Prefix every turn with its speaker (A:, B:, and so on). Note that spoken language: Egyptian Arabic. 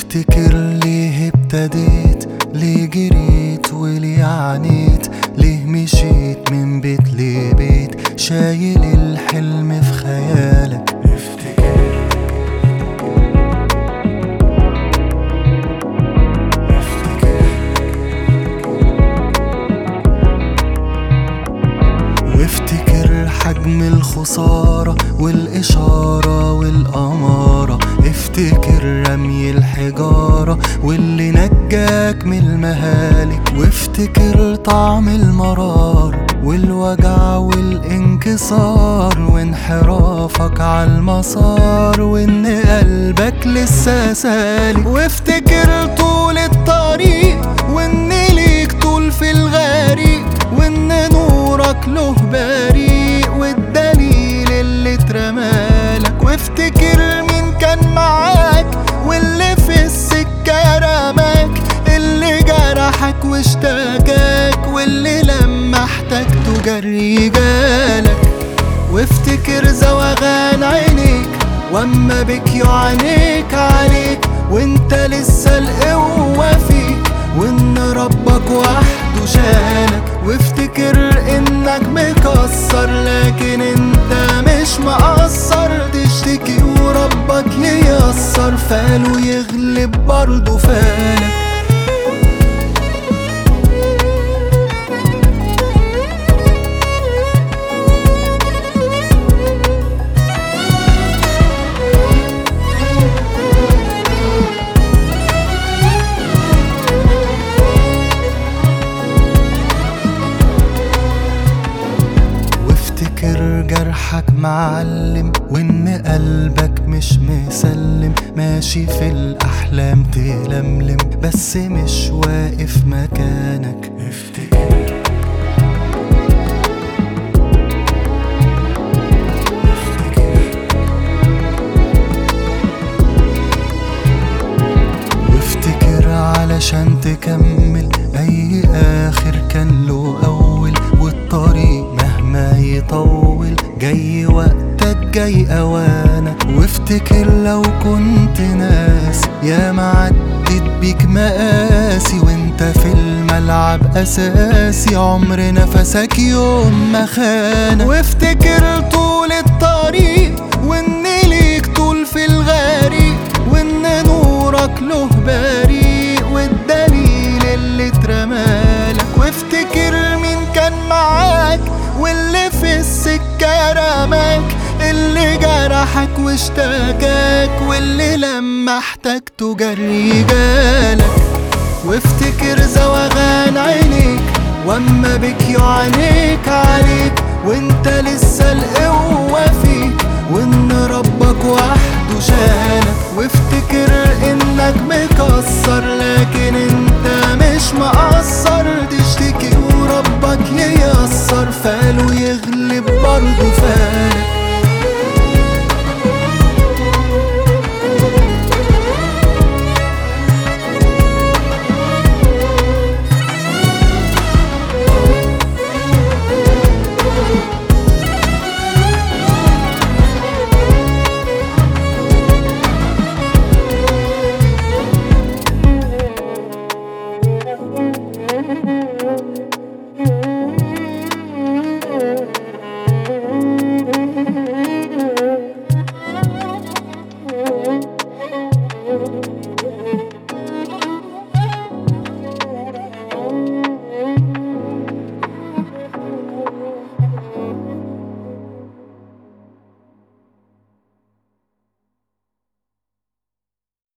A: وافتكر ليه ابتديت ليه جريت وليه عانيت ليه مشيت من بيت لبيت شايل الحلم في خيالك افتكر وافتكر حجم الخسارة والإشارة والأمارة افتكر رمي الحجارة واللي نجاك من المهالك وافتكر طعم المرار والوجع والانكسار وانحرافك عالمسار وان قلبك لسه سالك وافتكر طول الطريق وان ليك طول في الغريق وان نورك له بريق والدليل اللي اترمالك وافتكر مين كان معاك واللي في السكة رماك اللي جرحك واشتكاك واللي لما احتجته جري جالك وافتكر زوغان عينيك واما بك عينيك عليك وانت لسه القوة فيك وان ربك وحده شالك وافتكر انك مكسر لكن انت مش مقصر تشتكي وربك ييسر فاله يغلب برضه فالك وافتكر جرحك معلم وان قلبك مش مسلم ماشي في الاحلام تلملم بس مش واقف مكانك افتكر وافتكر علشان تكمل اي اخر كان له اول والطريق مهما يطول جاي وقتك جاي اوانك وافتكر لو كنت ناس يا ما عدت بيك مقاسي وانت في الملعب اساسي عمر نفسك يوم ما خانك وافتكر طول الطريق وان ليك طول في الغريق وان نورك له بريق والدليل اللي اترمالك وافتكر مين كان معاك واللي في السكة رماك اللي جرحك واشتكاك واللي لما احتجته جري جالك وافتكر زوغان عينيك واما بك عينيك عليك وانت لسه القوة فيك وان ربك وحده شالك وافتكر انك مكسر لكن انت مش مقصر تشتكي وربك ييسر فاله يغلب برضه فالك